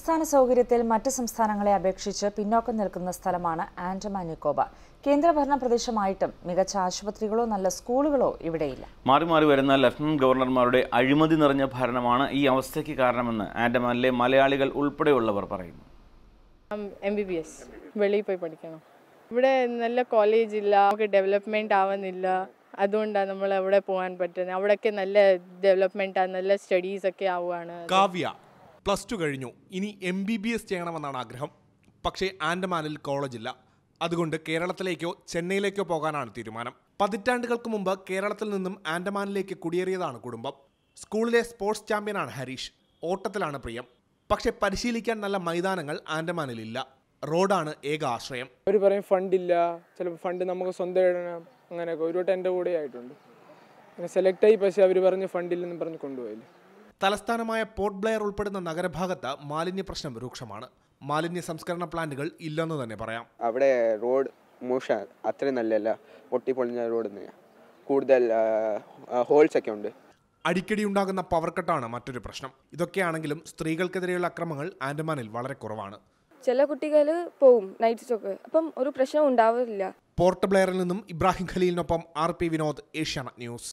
അടിസ്ഥാന സൗകര്യത്തിൽ മറ്റ് സംസ്ഥാനങ്ങളെ അപേക്ഷിച്ച് പിന്നോക്കം നിൽക്കുന്ന സ്ഥലമാണ് ആൻഡമാൻ നിക്കോബാർ കേന്ദ്രഭരണ പ്രദേശമായിട്ടും മികച്ച ആശുപത്രികളോ നല്ല സ്കൂളുകളോ ഇവിടെയില്ല മാറി മാറി വരുന്ന ലഫ്റ്റനന്റ് ഗവർണർമാരുടെ അഴിമതി നിറഞ്ഞ ഭരണമാണ് ഈ അവസ്ഥയ്ക്ക് കാരണമെന്ന് ആൻഡമാനിലെ മലയാളികൾ ഉൾപ്പെടെയുള്ളവർ പറയുന്നു എം ബി ബി എസ് വെളിയിൽ പോയി പഠിക്കണം ഇവിടെ നല്ല കോളേജ് ഇല്ല നമുക്ക് ഡെവലപ്മെൻറ്റ് ആവുന്നില്ല അതുകൊണ്ടാണ് നമ്മൾ അവിടെ പോകാൻ പറ്റുന്നത് അവിടെയൊക്കെ നല്ല ഡെവലപ്മെൻറ്റാണ് നല്ല സ്റ്റഡീസ് ഒക്കെ ആവുകയാണ് കാവ്യ പ്ലസ് ടു കഴിഞ്ഞു ഇനി എം ബി ബി എസ് ചെയ്യണമെന്നാണ് ആഗ്രഹം പക്ഷേ ആൻഡമാനിൽ കോളേജില്ല അതുകൊണ്ട് കേരളത്തിലേക്കോ ചെന്നൈയിലേക്കോ പോകാനാണ് തീരുമാനം പതിറ്റാണ്ടുകൾക്ക് മുമ്പ് കേരളത്തിൽ നിന്നും ആൻഡമാനിലേക്ക് കുടിയേറിയതാണ് കുടുംബം സ്കൂളിലെ സ്പോർട്സ് ചാമ്പ്യനാണ് ഹരീഷ് ഓട്ടത്തിലാണ് പ്രിയം പക്ഷേ പരിശീലിക്കാൻ നല്ല മൈതാനങ്ങൾ ആൻഡമാനിലില്ല റോഡാണ് ഏക ആശ്രയം അവർ പറയും ഫണ്ടില്ല ചിലപ്പോൾ ഫണ്ട് നമുക്ക് സ്വന്തം ഇടണം അങ്ങനെയൊക്കെ ഒരു വട്ടം എൻ്റെ കൂടെ ആയിട്ടുണ്ട് അങ്ങനെ സെലക്ട് ആയി പക്ഷേ അവർ പറഞ്ഞ് ഫണ്ടില്ലെന്ന് പറഞ്ഞ് കൊണ്ടുപോയില്ല തലസ്ഥാനമായ പോർട്ട് ബ്ലെയർ ഉൾപ്പെടുന്ന നഗരഭാഗത്ത് മാലിന്യ പ്രശ്നം രൂക്ഷമാണ് മാലിന്യ സംസ്കരണ പ്ലാന്റുകൾ ഇല്ലെന്ന് തന്നെ പറയാം അവിടെ റോഡ് മോശം അത്രയും നല്ലല്ല പൊട്ടിപ്പൊളിഞ്ഞ റോഡ് തന്നെയാണ് കൂടുതൽ ഹോൾസ് ഒക്കെ ഉണ്ട് അടിക്കടി ഉണ്ടാകുന്ന പവർ കട്ടാണ് മറ്റൊരു പ്രശ്നം ഇതൊക്കെയാണെങ്കിലും സ്ത്രീകൾക്കെതിരെയുള്ള അക്രമങ്ങൾ ആൻഡമാനിൽ വളരെ കുറവാണ് ചില കുട്ടികൾ പോവും നൈറ്റ്സൊക്കെ അപ്പം ഒരു പ്രശ്നം ഉണ്ടാവില്ല പോർട്ട് ബ്ലെയറിൽ നിന്നും ഇബ്രാഹിം ഖലീലിനൊപ്പം R P Vinod Asianet news